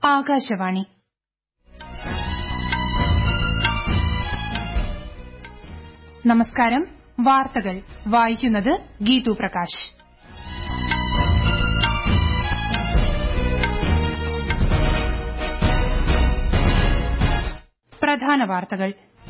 ആകാശവാണി നമസ്കാരം വാർത്തകൾ വായിക്കുന്നത് ഗീതു പ്രകാശ് പ്രധാന വാർത്തകൾ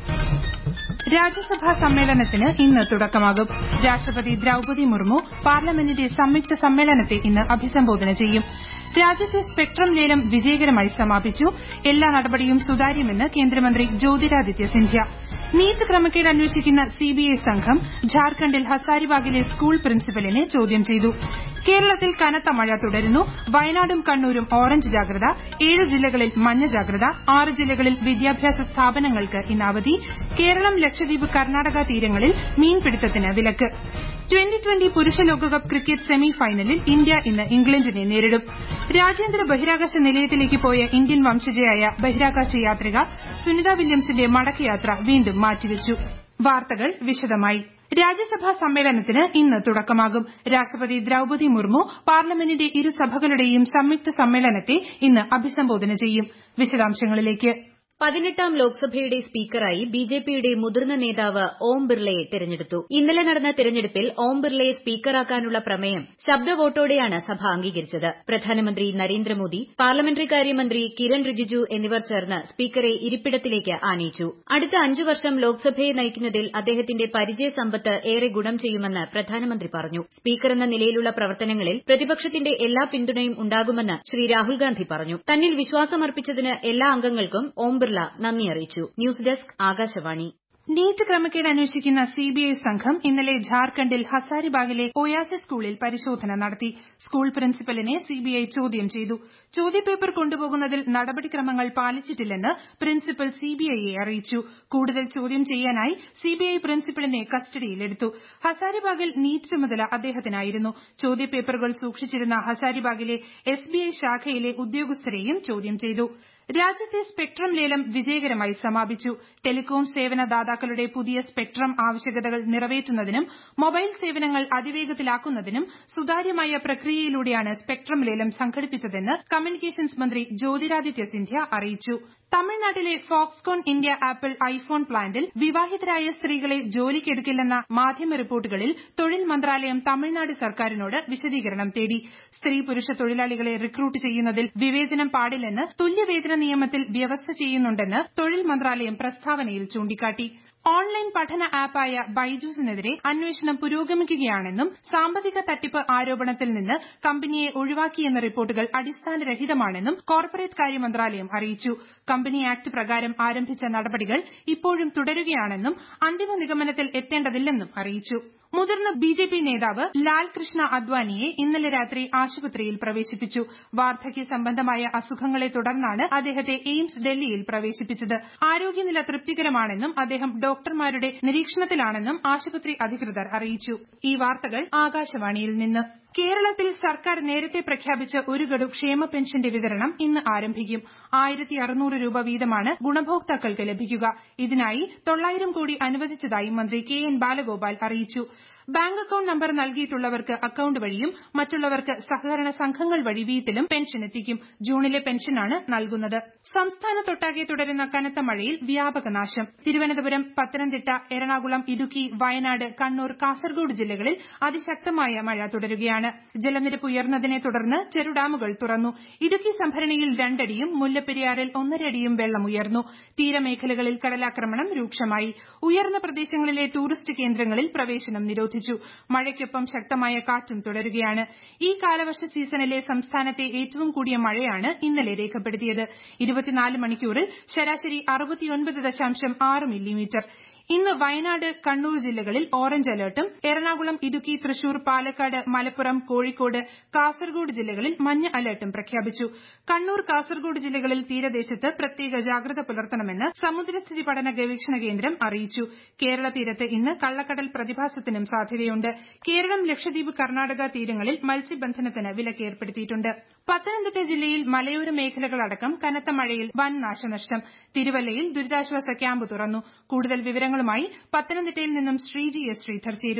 രാജ്യസഭാ സമ്മേളനത്തിന് ഇന്ന് തുടക്കമാകും രാഷ്ട്രപതി ദ്രൌപതി മുർമു പാർലമെന്റിന്റെ സംയുക്ത സമ്മേളനത്തെ ഇന്ന് അഭിസംബോധന ചെയ്യും രാജ്യത്തെ സ്പെക്ട്രം ലേലം വിജയകരമായി സമാപിച്ചു എല്ലാ നടപടിയും സുതാര്യമെന്ന് കേന്ദ്രമന്ത്രി ജ്യോതിരാദിത്യ സിന്ധ്യ നീറ്റ് ക്രമക്കേട് അന്വേഷിക്കുന്ന സിബിഐ സംഘം ഝാർഖണ്ഡിൽ ഹസാരിബാഗിലെ സ്കൂൾ പ്രിൻസിപ്പലിനെ ചോദ്യം ചെയ്തു കേരളത്തിൽ കനത്ത മഴ തുടരുന്നു വയനാടും കണ്ണൂരും ഓറഞ്ച് ജാഗ്രത ഏഴ് ജില്ലകളിൽ മഞ്ഞ ജാഗ്രത ആറ് ജില്ലകളിൽ വിദ്യാഭ്യാസ സ്ഥാപനങ്ങൾക്ക് ഇന്ന് അവധി കേരളം ലക്ഷദ്വീപ് കർണാടക തീരങ്ങളിൽ മീൻപിടുത്തത്തിന് വിലക്ക് ട്വന്റി ട്വന്റി പുരുഷ ലോകകപ്പ് ക്രിക്കറ്റ് സെമി ഫൈനലിൽ ഇന്ത്യ ഇന്ന് ഇംഗ്ലണ്ടിനെ നേരിടും രാജ്യാന്തര ബഹിരാകാശ നിലയത്തിലേക്ക് പോയ ഇന്ത്യൻ വംശജയായ ബഹിരാകാശ യാത്രിക സുനിത വില്യംസിന്റെ മടക്കയാത്ര വീണ്ടും മാറ്റിവച്ചു വാർത്തകൾ വിശദമായി രാജ്യസഭാ സമ്മേളനത്തിന് ഇന്ന് തുടക്കമാകും രാഷ്ട്രപതി ദ്രൌപതി മുർമു പാർലമെന്റിന്റെ ഇരുസഭകളുടെയും സംയുക്ത സമ്മേളനത്തെ ഇന്ന് അഭിസംബോധന ചെയ്യും വിശദാംശങ്ങളിലേക്ക് പതിനെട്ടാം ലോക്സഭയുടെ സ്പീക്കറായി ബിജെപിയുടെ മുതിർന്ന നേതാവ് ഓം ബിർളയെ തെരഞ്ഞെടുത്തു ഇന്നലെ നടന്ന തെരഞ്ഞെടുപ്പിൽ ഓം ബിർളയെ സ്പീക്കറാക്കാനുള്ള പ്രമേയം ശബ്ദവോട്ടോടെയാണ് സഭ അംഗീകരിച്ചത് പ്രധാനമന്ത്രി നരേന്ദ്രമോദി പാർലമെന്ററി കാര്യമന്ത്രി കിരൺ റിജിജു എന്നിവർ ചേർന്ന് സ്പീക്കറെ ഇരിപ്പിടത്തിലേക്ക് ആനയിച്ചു അടുത്ത അഞ്ചു വർഷം ലോക്സഭയെ നയിക്കുന്നതിൽ അദ്ദേഹത്തിന്റെ പരിചയ സമ്പത്ത് ഏറെ ഗുണം ചെയ്യുമെന്ന് പ്രധാനമന്ത്രി പറഞ്ഞു സ്പീക്കർ എന്ന നിലയിലുള്ള പ്രവർത്തനങ്ങളിൽ പ്രതിപക്ഷത്തിന്റെ എല്ലാ പിന്തുണയും ഉണ്ടാകുമെന്ന് ശ്രീ രാഹുൽ ഗാന്ധി പറഞ്ഞു തന്നിൽ വിശ്വാസമർപ്പിച്ചതിന് എല്ലാ അംഗങ്ങൾക്കും ഓം ബിർള നന്ദി അറിയിച്ചു ന്യൂസ് ഡെസ്ക് ആകാശവാണി നീറ്റ് ക്രമക്കേട് അന്വേഷിക്കുന്ന സിബിഐ സംഘം ഇന്നലെ ഝാർഖണ്ഡിൽ ഹസാരിബാഗിലെ ഒയാസി സ്കൂളിൽ പരിശോധന നടത്തി സ്കൂൾ പ്രിൻസിപ്പലിനെ സിബിഐ ചോദ്യം ചെയ്തു ചോദ്യപേപ്പർ കൊണ്ടുപോകുന്നതിൽ നടപടിക്രമങ്ങൾ പാലിച്ചിട്ടില്ലെന്ന് പ്രിൻസിപ്പൽ സിബിഐയെ അറിയിച്ചു കൂടുതൽ ചോദ്യം ചെയ്യാനായി സിബിഐ പ്രിൻസിപ്പലിനെ കസ്റ്റഡിയിലെടുത്തു ഹസാരിബാഗിൽ നീറ്റ് ചുമതല അദ്ദേഹത്തിനായിരുന്നു ചോദ്യപേപ്പറുകൾ സൂക്ഷിച്ചിരുന്ന ഹസാരിബാഗിലെ എസ്ബിഐ ശാഖയിലെ ഉദ്യോഗസ്ഥരെയും ചോദ്യം ചെയ്തു രാജ്യത്തെ സ്പെക്ട്രം ലേലം വിജയകരമായി സമാപിച്ചു ടെലികോം സേവന ദാതാക്കളുടെ പുതിയ സ്പെക്ട്രം ആവശ്യകതകൾ നിറവേറ്റുന്നതിനും മൊബൈൽ സേവനങ്ങൾ അതിവേഗത്തിലാക്കുന്നതിനും സുതാര്യമായ പ്രക്രിയയിലൂടെയാണ് സ്പെക്ട്രം ലേലം സംഘടിപ്പിച്ചതെന്ന് കമ്മ്യൂണിക്കേഷൻസ് മന്ത്രി ജ്യോതിരാദിത്യ സിന്ധ്യ അറിയിച്ചു തമിഴ്നാട്ടിലെ ഫോക്സ്കോൺ ഇന്ത്യ ആപ്പിൾ ഐഫോൺ പ്ലാന്റിൽ വിവാഹിതരായ സ്ത്രീകളെ ജോലിക്കെടുക്കില്ലെന്ന മാധ്യമ റിപ്പോർട്ടുകളിൽ തൊഴിൽ മന്ത്രാലയം തമിഴ്നാട് സർക്കാരിനോട് വിശദീകരണം തേടി സ്ത്രീ പുരുഷ തൊഴിലാളികളെ റിക്രൂട്ട് ചെയ്യുന്നതിൽ വിവേചനം പാടില്ലെന്ന് തുല്യവേതന നിയമത്തിൽ വ്യവസ്ഥ ചെയ്യുന്നുണ്ടെന്ന് തൊഴിൽ മന്ത്രാലയം പ്രസ്താവനയിൽ ചൂണ്ടിക്കാട്ടി ഓൺലൈൻ പഠന ആപ്പായ ബൈജൂസിനെതിരെ അന്വേഷണം പുരോഗമിക്കുകയാണെന്നും സാമ്പത്തിക തട്ടിപ്പ് ആരോപണത്തിൽ നിന്ന് കമ്പനിയെ ഒഴിവാക്കിയെന്ന റിപ്പോർട്ടുകൾ അടിസ്ഥാനരഹിതമാണെന്നും കോർപ്പറേറ്റ് കാര്യ മന്ത്രാലയം അറിയിച്ചു കമ്പനി ആക്ട് പ്രകാരം ആരംഭിച്ച നടപടികൾ ഇപ്പോഴും തുടരുകയാണെന്നും അന്തിമ നിഗമനത്തിൽ എത്തേണ്ടതില്ലെന്നും അറിയിച്ചു മുതിർന്ന ബിജെപി നേതാവ് ലാൽ കൃഷ്ണ അദ്വാനിയെ ഇന്നലെ രാത്രി ആശുപത്രിയിൽ പ്രവേശിപ്പിച്ചു വാർദ്ധക്യ സംബന്ധമായ അസുഖങ്ങളെ തുടർന്നാണ് അദ്ദേഹത്തെ എയിംസ് ഡൽഹിയിൽ പ്രവേശിപ്പിച്ചത് ആരോഗ്യനില തൃപ്തികരമാണെന്നും അദ്ദേഹം ഡോക്ടർമാരുടെ നിരീക്ഷണത്തിലാണെന്നും ആശുപത്രി അധികൃതർ അറിയിച്ചു ഈ വാർത്തകൾ ആകാശവാണിയിൽ നിന്ന് കേരളത്തിൽ സർക്കാർ നേരത്തെ പ്രഖ്യാപിച്ച ഒരു ഗഡു ക്ഷേമ പെൻഷന്റെ വിതരണം ഇന്ന് ആരംഭിക്കും ആയിരത്തി അറുന്നൂറ് രൂപ വീതമാണ് ഗുണഭോക്താക്കൾക്ക് ലഭിക്കുക ഇതിനായി തൊള്ളായിരം കോടി അനുവദിച്ചതായി മന്ത്രി കെ എൻ ബാലഗോപാൽ അറിയിച്ചു ബാങ്ക് അക്കൌണ്ട് നമ്പർ നൽകിയിട്ടുള്ളവർക്ക് അക്കൌണ്ട് വഴിയും മറ്റുള്ളവർക്ക് സഹകരണ സംഘങ്ങൾ വഴി വീട്ടിലും പെൻഷൻ എത്തിക്കും ജൂണിലെ പെൻഷനാണ് നൽകുന്നത് സംസ്ഥാനത്തൊട്ടാകെ തുടരുന്ന കനത്ത മഴയിൽ വ്യാപക നാശം തിരുവനന്തപുരം പത്തനംതിട്ട എറണാകുളം ഇടുക്കി വയനാട് കണ്ണൂർ കാസർഗോഡ് ജില്ലകളിൽ അതിശക്തമായ മഴ തുടരുകയാണ് ജലനിരപ്പ് ഉയർന്നതിനെ തുടർന്ന് ചെറുഡാമുകൾ തുറന്നു ഇടുക്കി സംഭരണിയിൽ രണ്ടടിയും മുല്ലപ്പെരിയാറിൽ ഒന്നരടിയും വെള്ളം ഉയർന്നു തീരമേഖലകളിൽ കടലാക്രമണം രൂക്ഷമായി ഉയർന്ന പ്രദേശങ്ങളിലെ ടൂറിസ്റ്റ് കേന്ദ്രങ്ങളിൽ പ്രവേശനം നിരോധിച്ചു മഴയ്ക്കൊപ്പം ശക്തമായ കാറ്റും തുടരുകയാണ് ഈ കാലവർഷ സീസണിലെ സംസ്ഥാനത്തെ ഏറ്റവും കൂടിയ മഴയാണ് ഇന്നലെ രേഖപ്പെടുത്തിയത് ഇരുപത്തിനാല് മണിക്കൂറിൽ ശരാശരി അറുപത്തിയൊൻപത് ദശാംശം ആറ് മില്ലിമീറ്റർ ഇന്ന് വയനാട് കണ്ണൂർ ജില്ലകളിൽ ഓറഞ്ച് അലർട്ടും എറണാകുളം ഇടുക്കി തൃശൂർ പാലക്കാട് മലപ്പുറം കോഴിക്കോട് കാസർഗോഡ് ജില്ലകളിൽ മഞ്ഞ അലർട്ടും പ്രഖ്യാപിച്ചു കണ്ണൂർ കാസർഗോഡ് ജില്ലകളിൽ തീരദേശത്ത് പ്രത്യേക ജാഗ്രത പുലർത്തണമെന്ന് സമുദ്രസ്ഥിതി പഠന ഗവേഷണ കേന്ദ്രം അറിയിച്ചു കേരള തീരത്ത് ഇന്ന് കള്ളക്കടൽ പ്രതിഭാസത്തിനും സാധ്യതയുണ്ട് കേരളം ലക്ഷദ്വീപ് കർണാടക തീരങ്ങളിൽ മത്സ്യബന്ധനത്തിന് വിലക്കേർപ്പെടുത്തിയിട്ടുണ്ട് പത്തനംതിട്ട ജില്ലയിൽ മലയോര മേഖലകളടക്കം കനത്ത മഴയിൽ വൻ നാശനഷ്ടം തിരുവല്ലയിൽ ദുരിതാശ്വാസ ക്യാമ്പ് തുറന്നു കൂടുതൽ വിവരങ്ങളുമായി പത്തനംതിട്ടയിൽ നിന്നും ശ്രീജി എസ് ശ്രീധർ ചേരുന്നു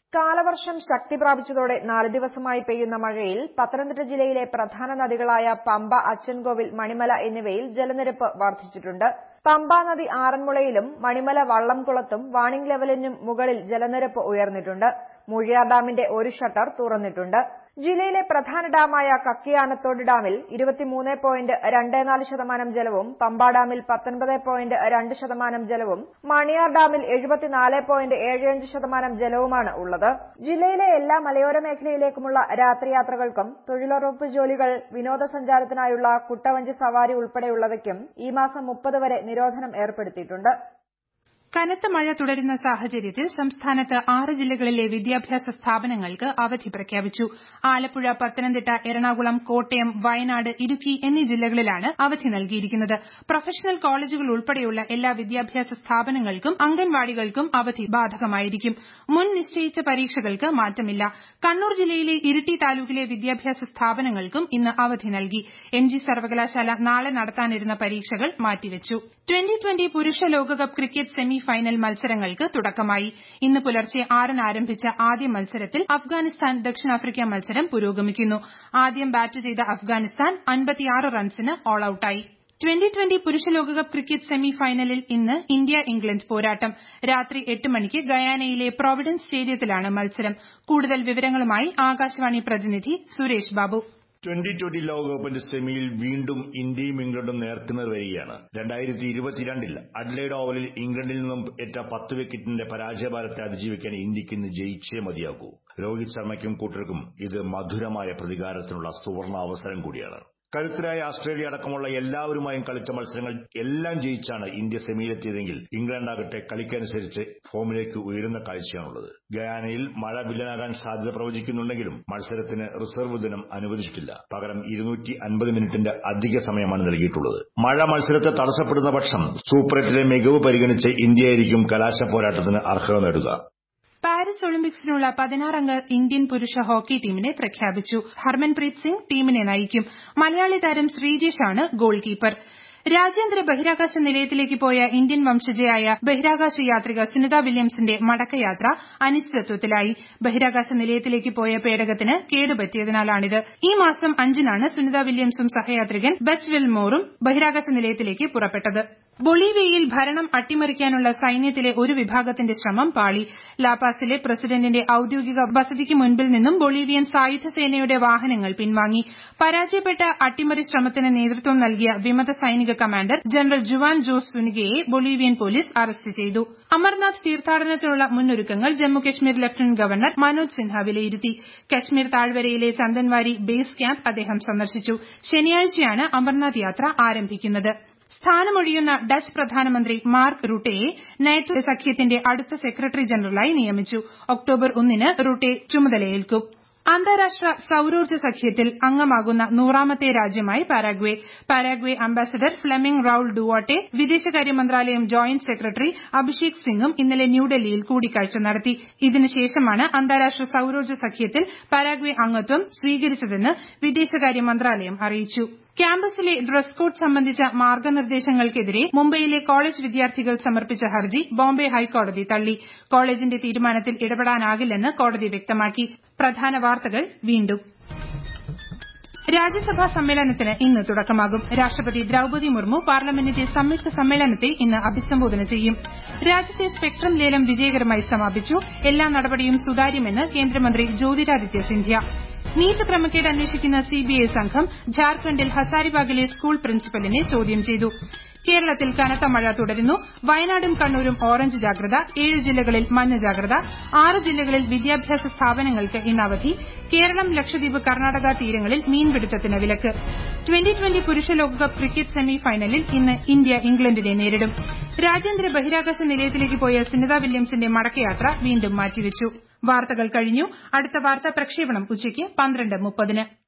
കാലവർഷം ശക്തി പ്രാപിച്ചതോടെ നാല് ദിവസമായി പെയ്യുന്ന മഴയിൽ പത്തനംതിട്ട ജില്ലയിലെ പ്രധാന നദികളായ പമ്പ അച്ചൻകോവിൽ മണിമല എന്നിവയിൽ ജലനിരപ്പ് വർദ്ധിച്ചിട്ടുണ്ട് പമ്പ നദി ആറന്മുളയിലും മണിമല വള്ളംകുളത്തും വാണിംഗ് ലെവലിനും മുകളിൽ ജലനിരപ്പ് ഉയർന്നിട്ടുണ്ട് മൂഴിയാർ ഡാമിന്റെ ഒരു ഷട്ടർ തുറന്നിട്ടുണ്ട് ജില്ലയിലെ പ്രധാന ഡാമായ കക്കിയാനത്തോട് ഡാമിൽ ഇരുപത്തിമൂന്ന് പോയിന്റ് രണ്ട് നാല് ശതമാനം ജലവും പമ്പ ഡാമിൽ പത്തൊൻപത് പോയിന്റ് രണ്ട് ശതമാനം ജലവും മണിയാർ ഡാമിൽ എഴുപത്തിനാല് പോയിന്റ് ഏഴ് അഞ്ച് ശതമാനം ജലവുമാണ് ഉള്ളത് ജില്ലയിലെ എല്ലാ മലയോര മേഖലയിലേക്കുമുള്ള രാത്രിയാത്രകൾക്കും തൊഴിലുറപ്പ് ജോലികൾ വിനോദസഞ്ചാരത്തിനായുള്ള കുട്ടവഞ്ചി സവാരി ഉൾപ്പെടെയുള്ളവയ്ക്കും ഈ മാസം മുപ്പത് വരെ നിരോധനം ഏർപ്പെടുത്തിയിട്ടുണ്ട് കനത്ത മഴ തുടരുന്ന സാഹചര്യത്തിൽ സംസ്ഥാനത്ത് ആറ് ജില്ലകളിലെ വിദ്യാഭ്യാസ സ്ഥാപനങ്ങൾക്ക് അവധി പ്രഖ്യാപിച്ചു ആലപ്പുഴ പത്തനംതിട്ട എറണാകുളം കോട്ടയം വയനാട് ഇടുക്കി എന്നീ ജില്ലകളിലാണ് അവധി നൽകിയിരിക്കുന്നത് പ്രൊഫഷണൽ കോളേജുകൾ ഉൾപ്പെടെയുള്ള എല്ലാ വിദ്യാഭ്യാസ സ്ഥാപനങ്ങൾക്കും അംഗൻവാടികൾക്കും അവധി ബാധകമായിരിക്കും മുൻ നിശ്ചയിച്ച പരീക്ഷകൾക്ക് മാറ്റമില്ല കണ്ണൂർ ജില്ലയിലെ ഇരിട്ടി താലൂക്കിലെ വിദ്യാഭ്യാസ സ്ഥാപനങ്ങൾക്കും ഇന്ന് അവധി നൽകി എം ജി സർവകലാശാല നാളെ നടത്താനിരുന്ന പരീക്ഷകൾ മാറ്റിവച്ചു ട്വന്റി ട്വന്റി പുരുഷ ലോകകപ്പ് ക്രിക്കറ്റ് സെമി ഫൈനൽ മത്സരങ്ങൾക്ക് തുടക്കമായി ഇന്ന് പുലർച്ചെ ആറിന് ആരംഭിച്ച ആദ്യ മത്സരത്തിൽ അഫ്ഗാനിസ്ഥാൻ ദക്ഷിണാഫ്രിക്ക മത്സരം പുരോഗമിക്കുന്നു ആദ്യം ബാറ്റ് ചെയ്ത അഫ്ഗാനിസ്ഥാൻ റൺസിന് ഓൾ ഔട്ടായി ട്വന്റി ട്വന്റി പുരുഷ ലോകകപ്പ് ക്രിക്കറ്റ് സെമി ഫൈനലിൽ ഇന്ന് ഇന്ത്യ ഇംഗ്ലണ്ട് പോരാട്ടം രാത്രി എട്ട് മണിക്ക് ഗയാനയിലെ പ്രോവിഡൻസ് സ്റ്റേഡിയത്തിലാണ് മത്സരം കൂടുതൽ വിവരങ്ങളുമായി ആകാശവാണി പ്രതിനിധി സുരേഷ് ബാബു ട്വന്റി ട്വന്റി ലോകകപ്പിന്റെ സെമിയിൽ വീണ്ടും ഇന്ത്യയും ഇംഗ്ലണ്ടും നേർക്കുനേർ വരികയാണ് രണ്ടായിരത്തി ഇരുപത്തിരണ്ടിൽ അഡ്ലൈഡ് ഓവലിൽ ഇംഗ്ലണ്ടിൽ നിന്നും ഏറ്റ പത്ത് വിക്കറ്റിന്റെ പരാജയഭാരത്തെ അതിജീവിക്കാൻ ഇന്ത്യക്ക് ഇന്ന് ജയിച്ചേ മതിയാകൂ രോഹിത് ശർമ്മയ്ക്കും കൂട്ടർക്കും ഇത് മധുരമായ പ്രതികാരത്തിനുള്ള സുവർണ അവസരം കൂടിയാണ് കരുത്തരായ ഓസ്ട്രേലിയ അടക്കമുള്ള എല്ലാവരുമായും കളിച്ച മത്സരങ്ങൾ എല്ലാം ജയിച്ചാണ് ഇന്ത്യ സെമിയിലെത്തിയതെങ്കിൽ ഇംഗ്ലണ്ടാകട്ടെ കളിക്കനുസരിച്ച് ഫോമിലേക്ക് ഉയരുന്ന കാഴ്ചയാണുള്ളത് ഗയാനയിൽ മഴ വില്ലനാകാൻ സാധ്യത പ്രവചിക്കുന്നുണ്ടെങ്കിലും മത്സരത്തിന് റിസർവ് ദിനം അനുവദിച്ചിട്ടില്ല പകരം ഇരുന്നൂറ്റി അൻപത് മിനിറ്റിന്റെ അധിക സമയമാണ് നൽകിയിട്ടുള്ളത് മഴ മത്സരത്തെ തടസ്സപ്പെടുന്ന പക്ഷം സൂപ്പർ എട്ടിലെ മികവ് പരിഗണിച്ച് ഇന്ത്യയായിരിക്കും കലാശ പോരാട്ടത്തിന് അർഹത നേടുക പാരീസ് ഒളിമ്പിക്സിനുള്ള പതിനാറംഗ ഇന്ത്യൻ പുരുഷ ഹോക്കി ടീമിനെ പ്രഖ്യാപിച്ചു ഹർമൻപ്രീത് സിംഗ് ടീമിനെ നയിക്കും മലയാളി താരം ശ്രീജേഷാണ് ഗോൾ കീപ്പർ രാജ്യാന്തര ബഹിരാകാശ നിലയത്തിലേക്ക് പോയ ഇന്ത്യൻ വംശജയായ ബഹിരാകാശ യാത്രിക സുനിത വില്യംസിന്റെ മടക്കയാത്ര അനിശ്ചിതത്വത്തിലായി ബഹിരാകാശ നിലയത്തിലേക്ക് പോയ പേടകത്തിന് കേടുപറ്റിയതിനാലാണിത് ഈ മാസം അഞ്ചിനാണ് സുനിത വില്യംസും സഹയാത്രികൻ ബച്ച് വിൽമോറും ബഹിരാകാശ നിലയത്തിലേക്ക് പുറപ്പെട്ടത് ബൊളീവിയയിൽ ഭരണം അട്ടിമറിക്കാനുള്ള സൈന്യത്തിലെ ഒരു വിഭാഗത്തിന്റെ ശ്രമം പാളി ലാപാസിലെ പ്രസിഡന്റിന്റെ ഔദ്യോഗിക വസതിക്ക് മുൻപിൽ നിന്നും ബൊളീവിയൻ സായുധ സേനയുടെ വാഹനങ്ങൾ പിൻവാങ്ങി പരാജയപ്പെട്ട അട്ടിമറി ശ്രമത്തിന് നേതൃത്വം നൽകിയ വിമത സൈനിക കമാൻഡർ ജനറൽ ജുവാൻ ജോസ് സുനിഗയെ ബൊളീവിയൻ പോലീസ് അറസ്റ്റ് ചെയ്തു അമർനാഥ് തീർത്ഥാടനത്തിനുള്ള മുന്നൊരുക്കങ്ങൾ ജമ്മുകശ്മീർ ലഫ്റ്റനന്റ് ഗവർണർ മനോജ് സിൻഹ വിലയിരുത്തി കശ്മീർ താഴ്വരയിലെ ചന്ദൻവാരി ബേസ് ക്യാമ്പ് അദ്ദേഹം സന്ദർശിച്ചു ശനിയാഴ്ചയാണ് അമർനാഥ് യാത്ര ആരംഭിക്കുന്നത് സ്ഥാനമൊഴിയുന്ന ഡച്ച് പ്രധാനമന്ത്രി മാർക്ക് റുട്ടെയെ നാറ്റോ സഖ്യത്തിന്റെ അടുത്ത സെക്രട്ടറി ജനറലായി നിയമിച്ചു ഒക്ടോബർ ഒന്നിന് റുട്ടെ ചുമതലയേൽക്കും അന്താരാഷ്ട്ര സൌരോർജ്ജ സഖ്യത്തിൽ അംഗമാകുന്ന നൂറാമത്തെ രാജ്യമായി Paraguay Paraguay ambassador Fleming Raul ഡുവാട്ടെ വിദേശകാര്യ മന്ത്രാലയം ജോയിന്റ് സെക്രട്ടറി അഭിഷേക് സിംഗും ഇന്നലെ ന്യൂഡൽഹിയിൽ കൂടിക്കാഴ്ച നടത്തി ഇതിനുശേഷമാണ് അന്താരാഷ്ട്ര സൌരോർജ്ജ സഖ്യത്തിൽ പാരാഗ്വേ അംഗത്വം സ്വീകരിച്ചതെന്ന് വിദേശകാര്യ മന്ത്രാലയം അറിയിച്ചു ക്യാമ്പസിലെ ഡ്രസ് കോഡ് സംബന്ധിച്ച മാർഗനിർദ്ദേശങ്ങൾക്കെതിരെ മുംബൈയിലെ കോളേജ് വിദ്യാർത്ഥികൾ സമർപ്പിച്ച ഹർജി ബോംബെ ഹൈക്കോടതി തള്ളി കോളേജിന്റെ തീരുമാനത്തിൽ ഇടപെടാനാകില്ലെന്ന് കോടതി വ്യക്തമാക്കി പ്രധാന വാർത്തകൾ വീണ്ടും രാജ്യസഭാ സമ്മേളനത്തിന് ഇന്ന് തുടക്കമാകും രാഷ്ട്രപതി ദ്രൌപതി മുർമു പാർലമെന്റിന്റെ സംയുക്ത സമ്മേളനത്തെ ഇന്ന് അഭിസംബോധന ചെയ്യും രാജ്യത്തെ സ്പെക്ട്രം ലേലം വിജയകരമായി സമാപിച്ചു എല്ലാ നടപടിയും സുതാര്യമെന്ന് കേന്ദ്രമന്ത്രി ജ്യോതിരാദിത്യ സിന്ധ്യ നീറ്റ് ക്രമക്കേട് അന്വേഷിക്കുന്ന സിബിഐ സംഘം ഝാർഖണ്ഡിൽ ഹസാരിബാഗിലെ സ്കൂൾ പ്രിൻസിപ്പലിനെ ചോദ്യം ചെയ്തു കേരളത്തിൽ കനത്ത മഴ തുടരുന്നു വയനാടും കണ്ണൂരും ഓറഞ്ച് ജാഗ്രത ഏഴ് ജില്ലകളിൽ മഞ്ഞ ജാഗ്രത ആറ് ജില്ലകളിൽ വിദ്യാഭ്യാസ സ്ഥാപനങ്ങൾക്ക് ഇന്ന് അവധി കേരളം ലക്ഷദ്വീപ് കർണാടക തീരങ്ങളിൽ മീൻപിടുത്തത്തിന് വിലക്ക് ട്വന്റി ട്വന്റി പുരുഷ ലോകകപ്പ് ക്രിക്കറ്റ് സെമി ഫൈനലിൽ ഇന്ന് ഇന്ത്യ ഇംഗ്ലണ്ടിനെ നേരിടും രാജ്യാന്തര ബഹിരാകാശ നിലയത്തിലേക്ക് പോയ സുനിത വില്യംസിന്റെ മടക്കയാത്ര വീണ്ടും മാറ്റിവച്ചു വാർത്തകൾ കഴിഞ്ഞു അടുത്ത വാർത്താ പ്രക്ഷേപണം ഉച്ചയ്ക്ക് പന്ത്രണ്ട് മുപ്പതിന്